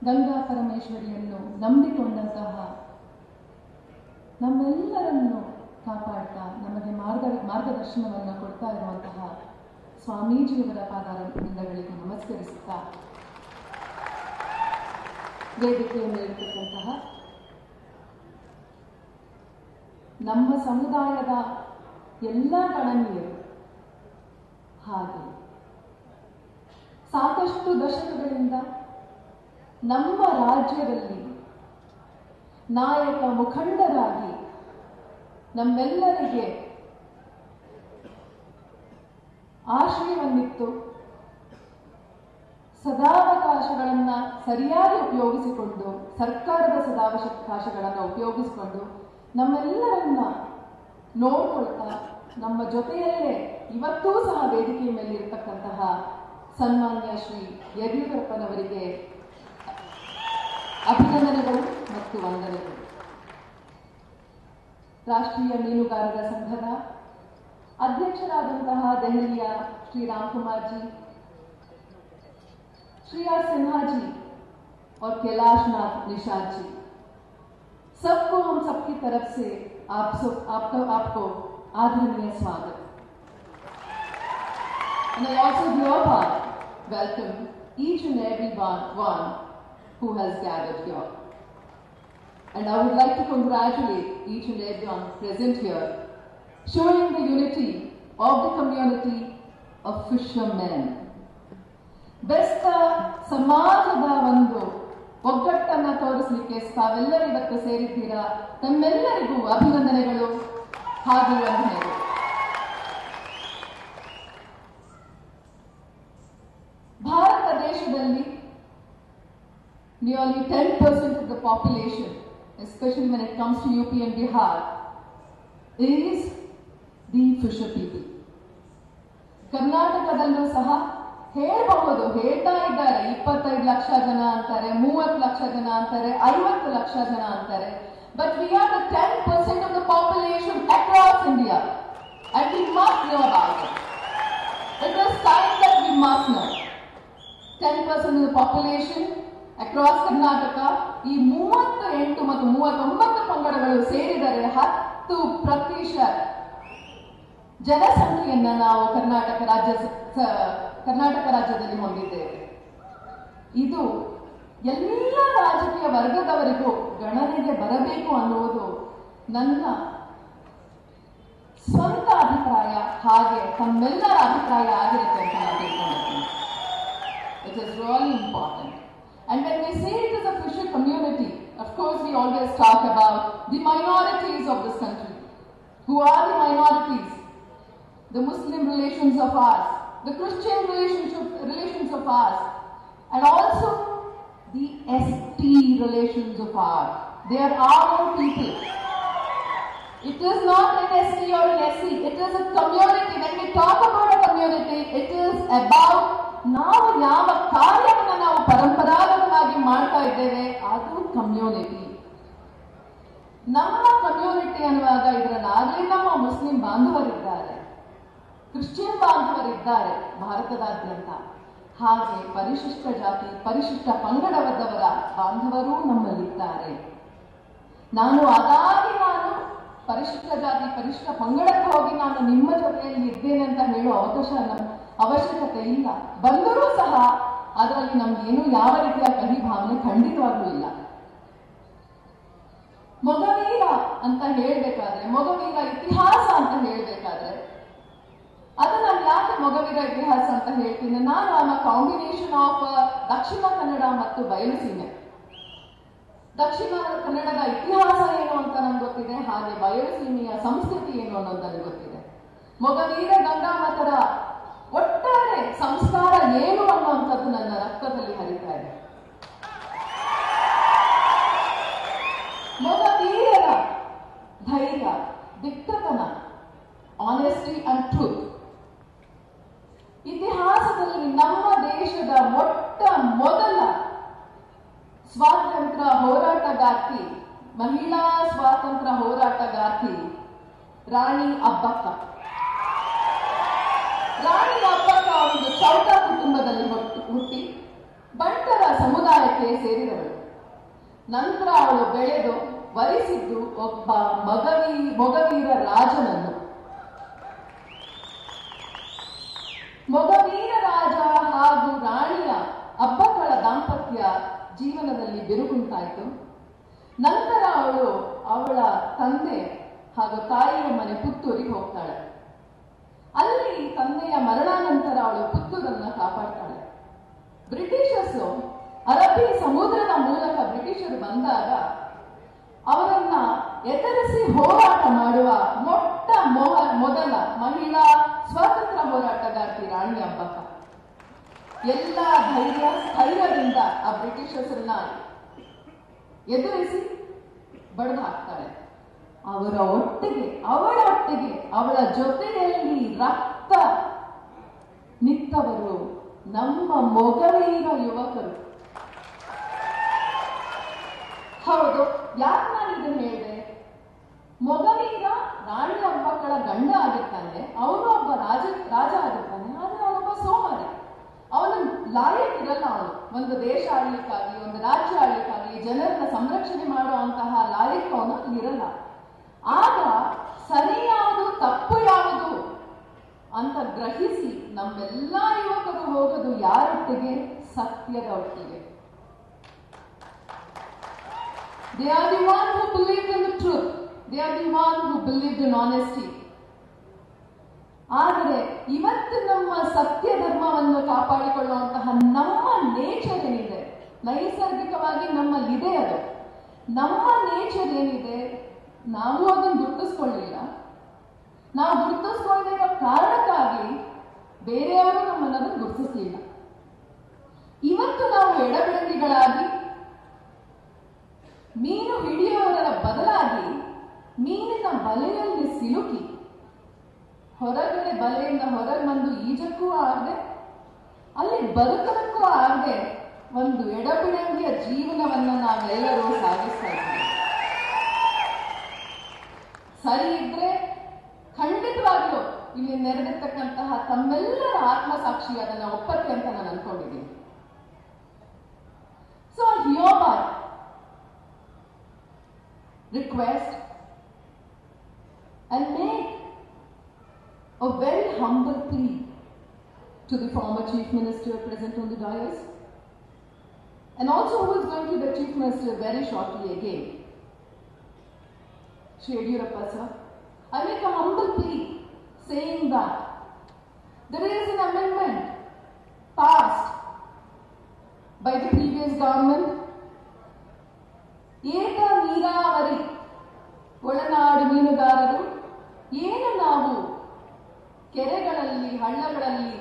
ಗಂಗಾ ಪರಮೇಶ್ವರಿಯನ್ನು ನಂಬಿಕೊಂಡಂತಹ ನಮ್ಮೆಲ್ಲರನ್ನು ಕಾಪಾಡ್ತಾ ನಮಗೆ ಮಾರ್ಗ ಮಾರ್ಗದರ್ಶನವನ್ನು ಕೊಡ್ತಾ ಇರುವಂತಹ ಸ್ವಾಮೀಜಿಯವರ ಪಾದಾರವಿಂದಗಳಿಗೆ ನಮಸ್ಕರಿಸುತ್ತಾ ವೇದಿಕೆಯ ಮೇಲಿರ್ತಕ್ಕಂತಹ ನಮ್ಮ ಸಮುದಾಯದ ಎಲ್ಲ ಗಣನೀಯರು ಹಾಗೆ ಸಾಕಷ್ಟು ದಶಕಗಳಿಂದ ನಮ್ಮ ರಾಜ್ಯದಲ್ಲಿ ನಾಯಕ ಮುಖಂಡರಾಗಿ ನಮ್ಮೆಲ್ಲರಿಗೆ ಆಶ್ರಯವನ್ನಿತ್ತು ಸದಾವಕಾಶಗಳನ್ನು ಸರಿಯಾಗಿ ಉಪಯೋಗಿಸಿಕೊಂಡು ಸರ್ಕಾರದ ಸದಾವಕಾಶಗಳನ್ನು ಉಪಯೋಗಿಸಿಕೊಂಡು ನಮ್ಮೆಲ್ಲರನ್ನ ನೋಡ್ಕೊಳ್ತಾ ನಮ್ಮ ಜೊತೆಯಲ್ಲೇ ಇವತ್ತೂ ಸಹ ವೇದಿಕೆಯ ಮೇಲೆ ಇರತಕ್ಕಂತಹ ಸನ್ಮಾನ್ಯ ಶ್ರೀ ಯಡಿಯೂರಪ್ಪನವರಿಗೆ ಅಭಿನಂದನೆಗಳು ಮತ್ತು ವಂದನೆಗಳು ರಾಷ್ಟ್ರೀಯ ಮೀನುಗಾರರ ಸಂಘದ ಅಧ್ಯಕ್ಷರಾದಂತಹ ದೆಹಲಿಯ ಶ್ರೀ ರಾಮ್ಕುಮಾರ್ ಜಿ श्री आर सिन्हा जी और कैलाश नाथ निषाद जी सबको हम सबकी तरफ से आप सब आपको आपको आदरणीय स्वागत And I also hereby welcome each and every one, one who has gathered here. And I would like to congratulate each and everyone present here, showing the unity of the community of fishermen. ಬೆಸ್ತ ಸಮಾಜದ ಒಂದು ಒಗ್ಗಟ್ಟನ್ನ ತೋರಿಸಲಿಕ್ಕೆ ತಾವೆಲ್ಲರೂ ಇವತ್ತು ಸೇರಿದ್ದೀರಾ ತಮ್ಮೆಲ್ಲರಿಗೂ ಅಭಿನಂದನೆಗಳು ಹಾಗೂ ವಂದನೆಗಳು ಭಾರತ ದೇಶದಲ್ಲಿ nearly ten percent of the population especially when it comes to U P and Bihar is the fisher people ಕರ್ನಾಟಕದಲ್ಲೂ ಸಹ ಹೇಳಬಹುದು ಹೇಳ್ತಾ ಇದ್ದಾರೆ ಇಪ್ಪತ್ತೈದು ಲಕ್ಷ ಜನ ಅಂತಾರೆ ಮೂವತ್ತು ಲಕ್ಷ ಜನ ಅಂತಾರೆ ಐವತ್ತು ಲಕ್ಷ ಜನ ಅಂತಾರೆ but we are the ten percent of the population across India and we must know about it it is time that we must know ten percent of the population across Karnataka ಈ ಮೂವತ್ತ ಎಂಟು ಮತ್ತು ಮೂವತ್ತೊಂಬತ್ತು ಪಂಗಡಗಳು ಸೇರಿದರೆ ಹತ್ತು ಪ್ರತಿಶತ ಜನಸಂಖ್ಯೆಯನ್ನ ನಾವು ಕರ್ನಾಟಕ ರಾಜ್ಯ ಕರ್ನಾಟಕ ರಾಜ್ಯದಲ್ಲಿ ಹೊಂದಿದ್ದೇವೆ ಇದು ಎಲ್ಲ ರಾಜಕೀಯ ವರ್ಗದವರಿಗೂ ಗಣನೆಗೆ ಬರಬೇಕು ಅನ್ನುವುದು ನನ್ನ ಸ್ವಂತ ಅಭಿಪ್ರಾಯ ಹಾಗೆ ತಮ್ಮೆಲ್ಲರ ಅಭಿಪ್ರಾಯ ಆಗಿರುತ್ತೆ ಅಂತ ನಾನು ತಿಳ್ಕೊಂಡಿದ್ದೀನಿ it is really important And when we say it is a fisher community, of course we always talk about the minorities of this country. Who are the minorities? The Muslim relations of ours, the Christian relationship, relations of ours, and also the ST relations of ours. They are our own people. It is not an ST or an SC, it is a community. When we talk about a community, it is about ನಾವು ಯಾವ ಕಾರ್ಯವನ್ನು ನಾವು ಪರಂಪರಾಗತವಾಗಿ ಮಾಡ್ತಾ ಇದ್ದೇವೆ ಅದು community ನಮ್ಮ community ಅನ್ನುವಾಗ ಇದರಲ್ಲಾಗಲೇ ನಮ್ಮ ಮುಸ್ಲಿಂ ಬಾಂಧವರಿದ್ದಾರೆ ಕ್ರಿಶ್ಚಿಯನ್ ಬಾಂಧವರಿದ್ದಾರೆ ಭಾರತದಾದ್ಯಂತ ಹಾಗೆ ಪರಿಶಿಷ್ಟ ಜಾತಿ ಪರಿಶಿಷ್ಟ ಪಂಗಡವದವರ ಬಾಂಧವರು ನಮ್ಮಲ್ಲಿದ್ದಾರೆ ನಾನು ಅದಾಗಿ ನಾನು ಪರಿಶಿಷ್ಟ ಜಾತಿ ಪರಿಶಿಷ್ಟ ಪಂಗಡಕ್ಕೆ ಹೋಗಿ ನಾನು ನಿಮ್ಮ ಜೊತೆಯಲ್ಲಿ ಇದ್ದೇನೆ ಅಂತ ಹೇಳೋ ಅವಕಾಶ ನಮ್ಮ ಅವಶ್ಯಕತೆ ಇಲ್ಲ ಬಂದರೂ ಸಹ ಅದರಲ್ಲಿ ನಮ್ಗೇನು ಯಾವ ರೀತಿಯ ಕಹಿ ಭಾವನೆ ಖಂಡಿತವಾಗ್ಲೂ ಇಲ್ಲ ಮೊಗವೀರ ಅಂತ ಹೇಳ್ಬೇಕಾದ್ರೆ ಮೊಗವೀರ ಇತಿಹಾಸ ಅಂತ ಹೇಳ್ಬೇಕಾದ್ರೆ ಅದು ನಾನು ಯಾಕೆ ಮೊಗವೀರ ಇತಿಹಾಸ ಅಂತ ಹೇಳ್ತೀನಿ ನಾನು ಆಮ್ ಕಾಂಬಿನೇಷನ್ ಆಫ್ ದಕ್ಷಿಣ ಕನ್ನಡ ಮತ್ತು ಬಯಲುಸೀಮೆ ದಕ್ಷಿಣ ಕನ್ನಡದ ಇತಿಹಾಸ ಏನು ಅಂತ ನನ್ಗೆ ಗೊತ್ತಿದೆ ಹಾಗೆ ಬಯಲುಸೀಮೆಯ ಸಂಸ್ಕೃತಿ ಏನು ಅನ್ನೋದು ನನಗೆ ಗೊತ್ತಿದೆ ಮೊಗವೀರ ಗಂಗಾಮತರ ಒಟ್ಟಾರೆ ಸಂಸ್ಕಾರ ಏನು ಅನ್ನುವಂಥದ್ದು ನನ್ನ ರಕ್ತದಲ್ಲಿ ಹರಿತಾ ಇದೆ ಮೊಗವೀರರ ಧೈರ್ಯ ದಿಟ್ಟತನ ಆನೆಸ್ಟಿ ಅಂಡ್ ಟ್ರೂತ್ ಇತಿಹಾಸದಲ್ಲಿ ನಮ್ಮ ದೇಶದ ಮೊಟ್ಟ ಮೊದಲ ಸ್ವಾತಂತ್ರ್ಯ ಹೋರಾಟಗಾರ್ತಿ ಮಹಿಳಾ ಸ್ವಾತಂತ್ರ್ಯ ಹೋರಾಟಗಾರ್ತಿ ರಾಣಿ ಅಬ್ಬಕ್ಕ ರಾಣಿ ಅಬ್ಬಕ್ಕ ಒಂದು ಚೌಟ ಕುಟುಂಬದಲ್ಲಿ ಹುಟ್ಟಿ ಬಂಟರ ಸಮುದಾಯಕ್ಕೆ ಸೇರಿದವಳು ನಂತರ ಅವಳು ಬೆಳೆದು ವರಿಸಿದ್ದು ಒಬ್ಬ ಮಗವಿ ಮೊಗವೀರ ರಾಜನನ್ನು ಮೊಗವೀರ ರಾಜ ಹಾಗೂ ರಾಣಿಯ ಅಬ್ಬಕ್ಕಳ ದಾಂಪತ್ಯ ಜೀವನದಲ್ಲಿ ಬಿರುಗುಂಟಾಯಿತು ನಂತರ ಅವಳು ಅವಳ ತಂದೆ ಹಾಗೂ ತಾಯಿಯ ಮನೆ ಪುತ್ತೂರಿಗೆ ಹೋಗ್ತಾಳೆ ಅಲ್ಲಿ ತಂದೆಯ ಮರಣಾನಂತರ ಅವಳು ಪುತ್ತೂರನ್ನ ಕಾಪಾಡ್ತಾಳೆ ಬ್ರಿಟಿಷರ್ಸು ಅರಬ್ಬಿ ಸಮುದ್ರದ ಮೂಲಕ ಬ್ರಿಟಿಷರು ಬಂದಾಗ ಅವರನ್ನ ಎದುರಿಸಿ ಹೋರಾಟ ಮಾಡುವ ಮೊಟ್ಟ ಮೊಹ ಮೊದಲ ಮಹಿಳಾ ಸ್ವಾತಂತ್ರ್ಯ ಹೋರಾಟಗಾರ್ತಿ ರಾಣಿ ಅಬ್ಬಕ್ಕ ಎಲ್ಲ ಧೈರ್ಯ ಸ್ಥೈರ್ಯದಿಂದ ಆ ಬ್ರಿಟಿಷರ್ಸನ್ನ ಎದುರಿಸಿ ಬಡಿದು ಹಾಕ್ತಾಳೆ ಅವರ ಒಟ್ಟಿಗೆ ಅವಳ ಒಟ್ಟಿಗೆ ಅವಳ ಜೊತೆಯಲ್ಲಿ ರಕ್ತ ನಿತ್ತವರು ನಮ್ಮ ಮೊಗವೀರ ಯುವಕರು ಹೌದು ಯಾಕೆ ನಾನು ಇದನ್ನ ಹೇಳಿದೆ ಮೊಗವೀರ ರಾಣಿ ಹಬ್ಬಗಳ ಗಂಡ ಆಗಿರ್ತಾನೆ ಅವನು ಒಬ್ಬ ರಾಜ ರಾಜ ಆಗಿರ್ತಾನೆ ಆದ್ರೆ ಅವನೊಬ್ಬ ಸೋಮಾರಿ ಅವನ ಲಾಯಕ್ ಇರಲ್ಲ ಅವನು ಒಂದು ದೇಶ ಆಳ್ಲಿಕ್ಕಾಗಿ ಒಂದು ರಾಜ್ಯ ಆಳ್ಲಿಕ್ಕಾಗಿ ಜನರನ್ನ ಸಂರಕ್ಷಣೆ ಮಾಡುವಂತಹ ಲಾಯಕ್ ಅವನು ಇರಲ್ಲ ಆಗ ಸರಿ ಯಾವುದು ತಪ್ಪು ಯಾವುದು ಅಂತ ಗ್ರಹಿಸಿ ನಮ್ಮೆಲ್ಲ ಯುವಕರು ಹೋಗೋದು ಯಾರೊಟ್ಟಿಗೆ ಸತ್ಯದ ಒಟ್ಟಿಗೆ They are the one who believed in the truth. They are the one who believed in honesty. ಆದರೆ ಇವತ್ತು ನಮ್ಮ ಸತ್ಯ ಧರ್ಮವನ್ನು ಕಾಪಾಡಿಕೊಳ್ಳುವಂತಹ ನಮ್ಮ ನೇಚರ್ ಏನಿದೆ ನೈಸರ್ಗಿಕವಾಗಿ ನಮ್ಮಲ್ಲಿದೆ ಅದು ನಮ್ಮ ನೇಚರ್ ಏನಿದೆ ನಾವು ಅದನ್ನು ಗುರುತಿಸ್ಕೊಳ್ಳಿಲ್ಲ ನಾವು ಗುರುತಿಸ್ಕೊಳ್ಳದೇ ಇರೋ ಕಾರಣಕ್ಕಾಗಿ ಬೇರೆಯವರು ನಮ್ಮನ್ನು ಅದನ್ನು ಗುರುತಿಸಲಿಲ್ಲ ಇವತ್ತು ನಾವು ಎಡಬಿಡಂಗಿಗಳಾಗಿ ಮೀನು ಹಿಡಿಯುವವರ ಬದಲಾಗಿ ಮೀನಿನ ಬಲೆಯಲ್ಲಿ ಸಿಲುಕಿ ಹೊರಗಡೆ ಬಲೆಯಿಂದ ಹೊರಗೆ ಬಂದು ಈಜಕ್ಕೂ ಆಗದೆ ಅಲ್ಲಿ ಬದುಕದಕ್ಕೂ ಆಗದೆ ಒಂದು ಎಡಬಿಡಂಗಿಯ ಜೀವನವನ್ನ ನಾವೆಲ್ಲರೂ ಸಾಗಿಸ್ತಾ ಇದ್ದೀವಿ ಸರಿ ಇದ್ರೆ ಖಂಡಿತವಾಗ್ಲೂ ಇಲ್ಲಿ ನೆರೆದಿರ್ತಕ್ಕಂತಹ ತಮ್ಮೆಲ್ಲರ ಆತ್ಮಸಾಕ್ಷಿ ಅದನ್ನ ಒಪ್ಪತ್ತೆ ಅಂತ ನಾನು ಅನ್ಕೊಂಡಿದ್ದೀನಿ ಸೊ ಹಿಯೋಬಾಯ್ request and make a very humble plea to the former Chief Minister present on the dais and also who is going to be the Chief Minister very shortly again. Shri Yediyurappa sir, I make a humble plea saying that there is an amendment passed by the previous government ಏಕ ನೀರಾವರಿ ಒಳನಾಡು ಮೀನುಗಾರರು ಏನು ನಾವು ಕೆರೆಗಳಲ್ಲಿ ಹಳ್ಳಗಳಲ್ಲಿ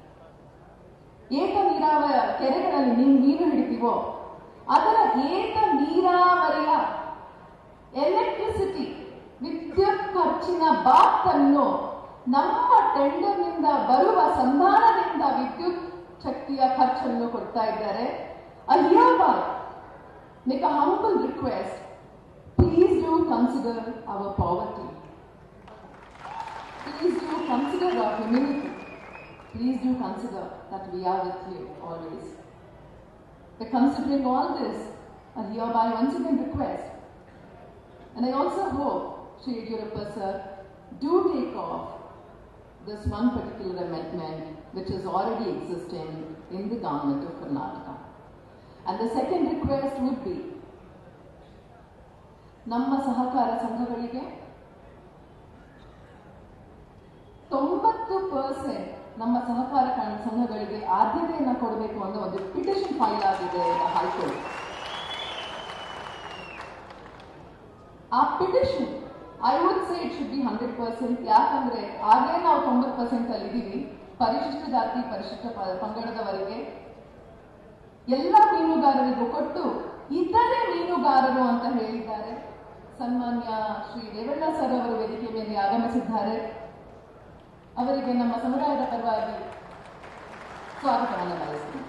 ಏಕ ನೀರಾವರಿ ಕೆರೆಗಳಲ್ಲಿ ನೀವು ಮೀನು ಹಿಡಿತೀವೋ ಅದರ ಏಕ ನೀರಾವರಿಯ ಎಲೆಕ್ಟ್ರಿಸಿಟಿ ವಿದ್ಯುತ್ ಖರ್ಚಿನ ಬಾತನ್ನು ನಮ್ಮ ಟೆಂಡರ್ನಿಂದ ಬರುವ ಸಂಧಾನದಿಂದ ವಿದ್ಯುತ್ ಶಕ್ತಿಯ ಖರ್ಚನ್ನು ಕೊಡ್ತಾ ಇದ್ದಾರೆ ಅಯ್ಯಬಾಯ್ make a humble request. Please do consider our poverty. Please do consider our humility. Please do consider that we are with you always. By considering all this, I hereby once again request, and I also hope, Shri Yediyurappa sir, do take off this one particular amendment which is already existing in the government of Karnataka. And the second request would be ನಮ್ಮ ಸಹಕಾರ ಸಂಘಗಳಿಗೆ ತೊಂಬತ್ತು percent ನಮ್ಮ ಸಹಕಾರ ಕ- ಸಂಘಗಳಿಗೆ ಆದ್ಯತೆಯನ್ನು ಕೊಡಬೇಕು ಅನ್ನೋ ಒಂದು ಪಿಟಿಷನ್ ಫೈಲ್ ಆಗಿದೆ ಹೈಕೋರ್ಟ್ ಆ petition I would say it should be hundred percent ಯಾಕಂದ್ರೆ ಆಗಲೇ ನಾವು ತೊಂಬತ್ತು ಪರ್ಸೆಂಟ್ ಅಲ್ಲಿ ಇದ್ದೀವಿ ಪರಿಶಿಷ್ಟ ಜಾತಿ ಪರಿಶಿಷ್ಟ ಪ- ಪಂಗಡದವರಿಗೆ ಎಲ್ಲ ಮೀನುಗಾರರಿಗೂ ಕೊಟ್ಟು ಇತರೆ ಮೀನುಗಾರರು ಅಂತ ಹೇಳಿದ್ದಾರೆ ಸನ್ಮಾನ್ಯ ಶ್ರೀ ರೇವಣ್ಣ ಸರ್ ಅವರು ವೇದಿಕೆ ಮೇಲೆ ಆಗಮಿಸಿದ್ದಾರೆ ಅವರಿಗೆ ನಮ್ಮ ಸಮುದಾಯದ ಪರವಾಗಿ ಸ್ವಾಗತವನ್ನು ಬಯಸ್ತೀನಿ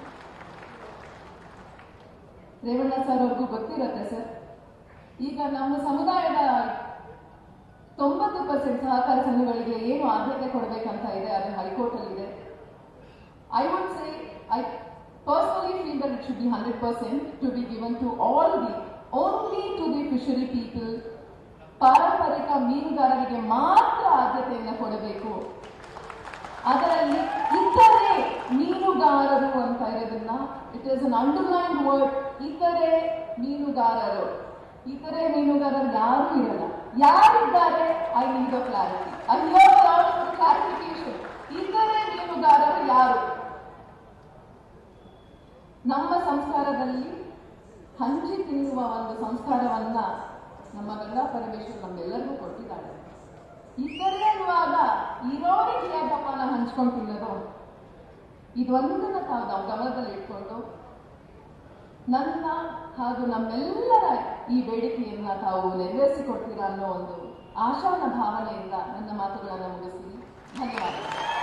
ರೇವಣ್ಣ ಸರ್ ಅವ್ರಿಗೂ ಗೊತ್ತಿರುತ್ತೆ ಸರ್ ಈಗ ನಮ್ಮ ಸಮುದಾಯದ ತೊಂಬತ್ತು ಪರ್ಸೆಂಟ್ ಸಹಕಾರ ಸಂಘಗಳಿಗೆ ಏನು ಆದ್ಯತೆ ಕೊಡಬೇಕಂತ ಇದೆ ಅದು ಹೈಕೋರ್ಟ್ ಅಲ್ಲಿ ಇದೆ I would say I personally feel that it should be 100% to be given to all the, only to the fishery people, ಪಾರಂಪರಿಕ ಮೀನುಗಾರರಿಗೆ ಮಾತ್ರ ಆದ್ಯತೆಯನ್ನು ಕೊಡಬೇಕು ಅದರಲ್ಲಿ ಇತರೆ ಮೀನುಗಾರರು ಅಂತ ಇರೋದನ್ನ it is an underline word ಇತರೆ ಮೀನುಗಾರರು ಇತರೆ ಮೀನುಗಾರರು ಯಾರು ಇರಲ್ಲ ಯಾರಿದ್ದಾರೆ I need a clarity I clarification ಇತರೆ ಮೀನುಗಾರರು ಯಾರು ನಮ್ಮ ಸಂಸ್ಕಾರದಲ್ಲಿ ಹಂಚಿ ತಿನ್ನುವ ಒಂದು ಸಂಸ್ಕಾರವನ್ನ ನಮ್ಮ ಗಂಗಾ ಪರಮೇಶ್ವರ್ ನಮ್ಮೆಲ್ಲರಿಗೂ ಕೊಟ್ಟಿದ್ದಾರೆ ಇತರೆ ಅನ್ನುವಾಗ ಇರೋರಿಗೆ ಯಾಕಪ್ಪ ನಾವು ಹಂಚ್ಕೊಂಡು ತಿನ್ನೋದು ಇದೊಂದನ್ನ ತಾವು ನಾವು ಗಮನದಲ್ಲಿ ಇಟ್ಕೊಂಡು ನನ್ನ ಹಾಗೂ ನಮ್ಮೆಲ್ಲರ ಈ ಬೇಡಿಕೆಯನ್ನ ತಾವು ನೆರವೇರಿಸಿಕೊಡ್ತೀರಾ ಅನ್ನೋ ಒಂದು ಆಶಾನ ಭಾವನೆಯಿಂದ ನನ್ನ ಮಾತುಗಳನ್ನು ಮುಗಿಸ್ತೀನಿ ಧನ್ಯವಾದ